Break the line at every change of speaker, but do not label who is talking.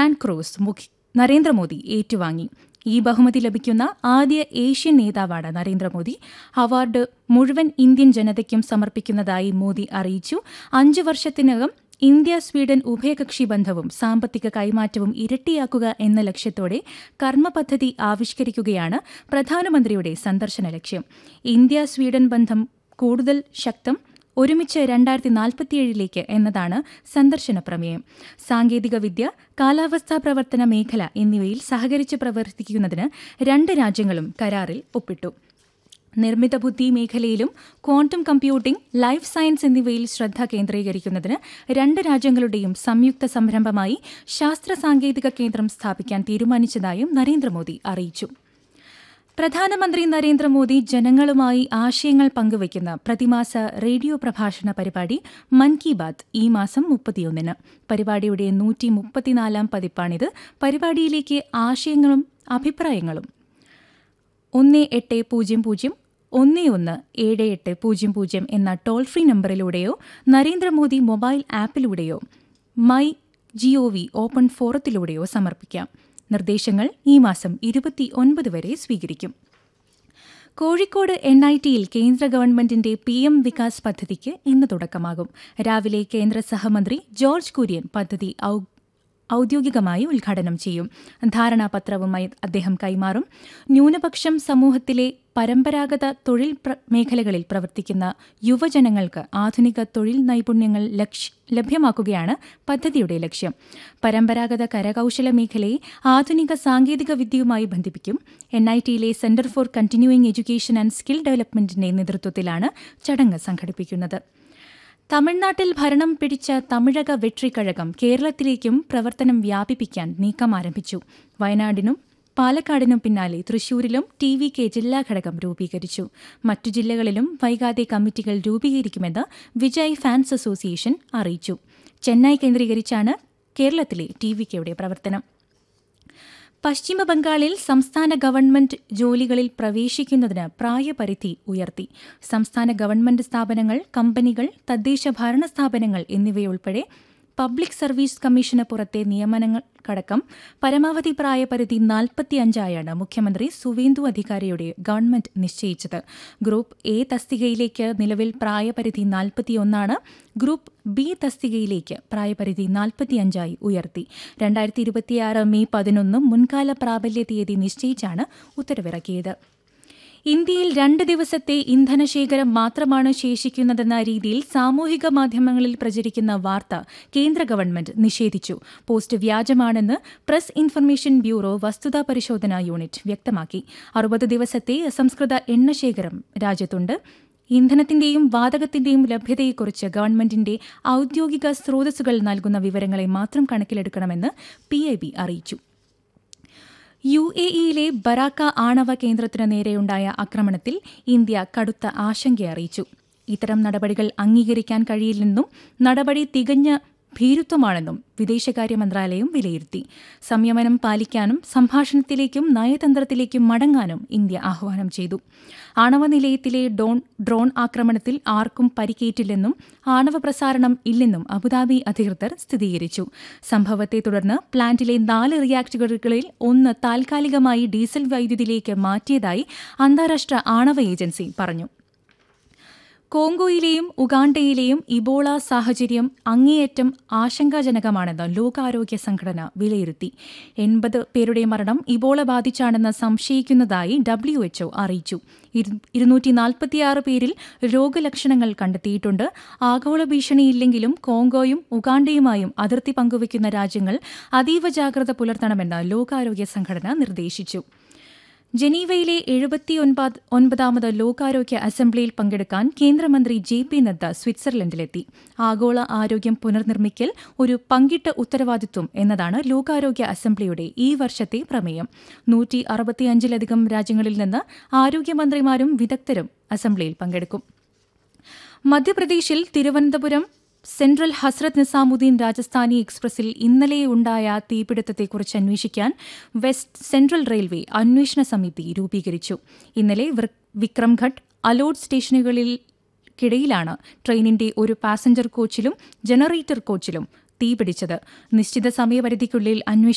grand cross മുഖ്യ നരേന്ദ്രമോദി ഏറ്റുവാങ്ങി ഈ ബഹുമതി ലഭിക്കുന്ന ആദ്യ ഏഷ്യൻ നേതാവാണ് നരേന്ദ്രമോദി അവാർഡ് മുഴുവൻ ഇന്ത്യൻ ജനതയ്ക്കും സമർപ്പിക്കുന്നതായി മോദി അറിയിച്ചു അഞ്ചു വർഷത്തിനകം ഇന്ത്യ സ്വീഡൻ ഉഭയകക്ഷി ബന്ധവും സാമ്പത്തിക കൈമാറ്റവും ഇരട്ടിയാക്കുക എന്ന ലക്ഷ്യത്തോടെ കർമ്മപദ്ധതി ആവിഷ്കരിക്കുകയാണ് പ്രധാനമന്ത്രിയുടെ സന്ദർശന ലക്ഷ്യം ഇന്ത്യ സ്വീഡൻ ബന്ധം കൂടുതൽ ശക്തം ഒരുമിച്ച് രണ്ടായിരത്തി നാൽപ്പത്തിയേഴിലേക്ക് എന്നതാണ് സന്ദർശന പ്രമേയം സാങ്കേതികവിദ്യ കാലാവസ്ഥാ പ്രവർത്തന മേഖല എന്നിവയിൽ സഹകരിച്ച് പ്രവർത്തിക്കുന്നതിന് രണ്ട് രാജ്യങ്ങളും കരാറിൽ ഒപ്പിട്ടു നിർമ്മിത ബുദ്ധി മേഖലയിലും ക്വാണ്ടം കമ്പ്യൂട്ടിംഗ് ലൈഫ് സയൻസ് എന്നിവയിൽ ശ്രദ്ധ കേന്ദ്രീകരിക്കുന്നതിന് രണ്ട് രാജ്യങ്ങളുടെയും സംയുക്ത സംരംഭമായി ശാസ്ത്ര സാങ്കേതിക കേന്ദ്രം സ്ഥാപിക്കാൻ തീരുമാനിച്ചതായും നരേന്ദ്രമോദി അറിയിച്ചു പ്രധാനമന്ത്രി നരേന്ദ്രമോദി ജനങ്ങളുമായി ആശയങ്ങൾ പങ്കുവയ്ക്കുന്ന പ്രതിമാസ റേഡിയോ പ്രഭാഷണ പരിപാടി മൻ കി ബാത് ഈ മാസം മുപ്പത്തിയൊന്നിന് പരിപാടിയുടെ നൂറ്റി മുപ്പത്തിനാലാം പതിപ്പാണിത് പരിപാടിയിലേക്ക് ആശയങ്ങളും അഭിപ്രായങ്ങളും ഒന്ന് എട്ട് പൂജ്യം പൂജ്യം ഒന്ന് ഒന്ന് ഏഴ് എട്ട് പൂജ്യം പൂജ്യം എന്ന ടോൾ ഫ്രീ നമ്പറിലൂടെയോ നരേന്ദ്രമോദി മൊബൈൽ ആപ്പിലൂടെയോ മൈ ജിഒവി ഓപ്പൺ ഫോറത്തിലൂടെയോ സമർപ്പിക്കാം നിർദ്ദേശങ്ങൾ ഈ മാസം ഇരുപത്തി ഒൻപത് വരെ സ്വീകരിക്കും കോഴിക്കോട് എൻ ഐ ടിയിൽ കേന്ദ്ര ഗവൺമെന്റിന്റെ പി എം വികാസ് പദ്ധതിക്ക് ഇന്ന് തുടക്കമാകും രാവിലെ കേന്ദ്ര സഹമന്ത്രി ജോർജ് കുര്യൻ പദ്ധതി ഔദ്യോഗികമായി ഉദ്ഘാടനം ചെയ്യും ധാരണാപത്രവുമായി അദ്ദേഹം കൈമാറും ന്യൂനപക്ഷം സമൂഹത്തിലെ പരമ്പരാഗത തൊഴിൽ മേഖലകളിൽ പ്രവർത്തിക്കുന്ന യുവജനങ്ങൾക്ക് ആധുനിക തൊഴിൽ നൈപുണ്യങ്ങൾ ലഭ്യമാക്കുകയാണ് പദ്ധതിയുടെ ലക്ഷ്യം പരമ്പരാഗത കരകൌശല മേഖലയെ ആധുനിക സാങ്കേതിക വിദ്യയുമായി ബന്ധിപ്പിക്കും എൻ ഐ ടിയിലെ centre for continuing education and skill ഡെവലപ്മെന്റിന്റെ നേതൃത്വത്തിലാണ് ചടങ്ങ് സംഘടിപ്പിക്കുന്നത് തമിഴ്നാട്ടിൽ ഭരണം പിടിച്ച തമിഴക വെട്രിക്കഴകം കേരളത്തിലേക്കും പ്രവർത്തനം വ്യാപിപ്പിക്കാൻ നീക്കം ആരംഭിച്ചു വയനാടിനും പാലക്കാടിനും പിന്നാലെ തൃശൂരിലും ടി വി കെ ജില്ലാ ഘടകം രൂപീകരിച്ചു മറ്റു ജില്ലകളിലും വൈകാതെ കമ്മിറ്റികൾ രൂപീകരിക്കുമെന്ന് വിജയ് ഫാൻസ് അസോസിയേഷൻ അറിയിച്ചു ചെന്നൈ കേന്ദ്രീകരിച്ചാണ് കേരളത്തിലെ ടി വി കെയുടെ പ്രവർത്തനം പശ്ചിമബംഗാളിൽ സംസ്ഥാന ഗവൺമെന്റ് ജോലികളിൽ പ്രവേശിക്കുന്നതിന് പ്രായപരിധി ഉയർത്തി സംസ്ഥാന ഗവൺമെന്റ് സ്ഥാപനങ്ങൾ കമ്പനികൾ തദ്ദേശ ഭരണ സ്ഥാപനങ്ങൾ എന്നിവയുൾപ്പെടെ പബ്ലിക് സർവീസ് കമ്മീഷന് പുറത്തെ നിയമനങ്ങൾക്കടക്കം പരമാവധി പ്രായപരിധി നാൽപ്പത്തിയഞ്ചായാണ് മുഖ്യമന്ത്രി സുവേന്ദു അധികാരിയുടെ ഗവൺമെന്റ് നിശ്ചയിച്ചത് ഗ്രൂപ്പ് എ തസ്തികയിലേക്ക് നിലവിൽ പ്രായപരിധി നാൽപ്പത്തിയൊന്നാണ് ഗ്രൂപ്പ് ബി തസ്തികയിലേക്ക് പ്രായപരിധി നാൽപ്പത്തിയഞ്ചായി ഉയർത്തി രണ്ടായിരത്തി ഇരുപത്തിയാറ് മെയ് പതിനൊന്ന് മുൻകാല പ്രാബല്യ തീയതി നിശ്ചയിച്ചാണ് ഉത്തരവിറക്കിയത് ഇന്ത്യയിൽ രണ്ട് ദിവസത്തെ ഇന്ധനശേഖരം മാത്രമാണ് ശേഷിക്കുന്നതെന്ന രീതിയിൽ സാമൂഹിക മാധ്യമങ്ങളിൽ പ്രചരിക്കുന്ന വാർത്ത കേന്ദ്ര ഗവൺമെന്റ് നിഷേധിച്ചു പോസ്റ്റ് വ്യാജമാണെന്ന് പ്രസ് ഇൻഫർമേഷൻ ബ്യൂറോ വസ്തുതാ പരിശോധനാ യൂണിറ്റ് വ്യക്തമാക്കി അറുപത് ദിവസത്തെ അസംസ്കൃത എണ്ണശേഖരം രാജ്യത്തുണ്ട് ഇന്ധനത്തിന്റെയും വാതകത്തിന്റെയും ലഭ്യതയെക്കുറിച്ച് ഗവൺമെന്റിന്റെ ഔദ്യോഗിക സ്രോതസ്സുകൾ നൽകുന്ന വിവരങ്ങളെ മാത്രം കണക്കിലെടുക്കണമെന്ന് പി അറിയിച്ചു യു എ ഇയിലെ ബറാക്ക ആണവ കേന്ദ്രത്തിന് നേരെയുണ്ടായ ആക്രമണത്തിൽ ഇന്ത്യ കടുത്ത ആശങ്ക അറിയിച്ചു ഇത്തരം നടപടികൾ അംഗീകരിക്കാൻ കഴിയില്ലെന്നും നടപടി തികഞ്ഞ ഭീരുത്വമാണെന്നും വിദേശകാര്യ മന്ത്രാലയം വിലയിരുത്തി സംയമനം പാലിക്കാനും സംഭാഷണത്തിലേക്കും നയതന്ത്രത്തിലേക്കും മടങ്ങാനും ഇന്ത്യ ആഹ്വാനം ചെയ്തു ആണവ നിലയത്തിലെ ഡോൺ ഡ്രോൺ ആക്രമണത്തിൽ ആർക്കും പരിക്കേറ്റില്ലെന്നും ആണവ പ്രസാരണം ഇല്ലെന്നും അബുദാബി അധികൃതർ സ്ഥിരീകരിച്ചു സംഭവത്തെ തുടർന്ന് പ്ലാന്റിലെ നാല് റിയാക്ടറുകളിൽ ഒന്ന് താൽക്കാലികമായി ഡീസൽ വൈദ്യുതിയിലേക്ക് മാറ്റിയതായി അന്താരാഷ്ട്ര ആണവ ഏജൻസി പറഞ്ഞു കോങ്കോയിലെയും ഉഗാണ്ടയിലെയും ഇബോള സാഹചര്യം അങ്ങേയറ്റം ആശങ്കാജനകമാണെന്ന് ലോകാരോഗ്യ സംഘടന വിലയിരുത്തി എൺപത് പേരുടെ മരണം ഇബോള ബാധിച്ചാണെന്ന് സംശയിക്കുന്നതായി ഡബ്ല്യുഎച്ച്ഒ അറിയിച്ചു ഇരുന്നൂറ്റി നാൽപ്പത്തിയാറ് പേരിൽ രോഗലക്ഷണങ്ങൾ കണ്ടെത്തിയിട്ടുണ്ട് ആഗോള ഭീഷണിയില്ലെങ്കിലും കോങ്കോയും ഉഗാണ്ടയുമായും അതിർത്തി പങ്കുവയ്ക്കുന്ന രാജ്യങ്ങൾ അതീവ ജാഗ്രത പുലർത്തണമെന്ന് ലോകാരോഗ്യ സംഘടന നിർദ്ദേശിച്ചു ജനീവയിലെ എഴുപത്തിയൊൻപത് ഒൻപതാമത് ലോകാരോഗ്യ അസംബ്ലിയിൽ പങ്കെടുക്കാൻ കേന്ദ്രമന്ത്രി ജെ പി നദ്ദ സ്വിറ്റ്സർലൻഡിലെത്തി ആഗോള ആരോഗ്യം പുനർനിർമ്മിക്കൽ ഒരു പങ്കിട്ട ഉത്തരവാദിത്വം എന്നതാണ് ലോകാരോഗ്യ അസംബ്ലിയുടെ ഈ വർഷത്തെ പ്രമേയം നൂറ്റി അറുപത്തിയഞ്ചിലധികം രാജ്യങ്ങളിൽ നിന്ന് ആരോഗ്യമന്ത്രിമാരും വിദഗ്ധരും അസംബ്ലിയിൽ പങ്കെടുക്കും മധ്യപ്രദേശിൽ തിരുവനന്തപുരം സെൻട്രൽ ഹസ്രത്ത് നിസാമുദ്ദീൻ രാജസ്ഥാനി എക്സ്പ്രസിൽ ഇന്നലെ ഉണ്ടായ തീപിടുത്തത്തെക്കുറിച്ച് അന്വേഷിക്കാൻ വെസ്റ്റ് സെൻട്രൽ റെയിൽവേ അന്വേഷണ സമിതി രൂപീകരിച്ചു ഇന്നലെ വിക്രംഘട്ട് അലോഡ് സ്റ്റേഷനുകളിൽക്കിടയിലാണ് ട്രെയിനിന്റെ ഒരു പാസഞ്ചർ കോച്ചിലും ജനറേറ്റർ കോച്ചിലും തീപിടിച്ചത് നിശ്ചിത സമയപരിധിക്കുള്ളിൽ അന്വേഷണം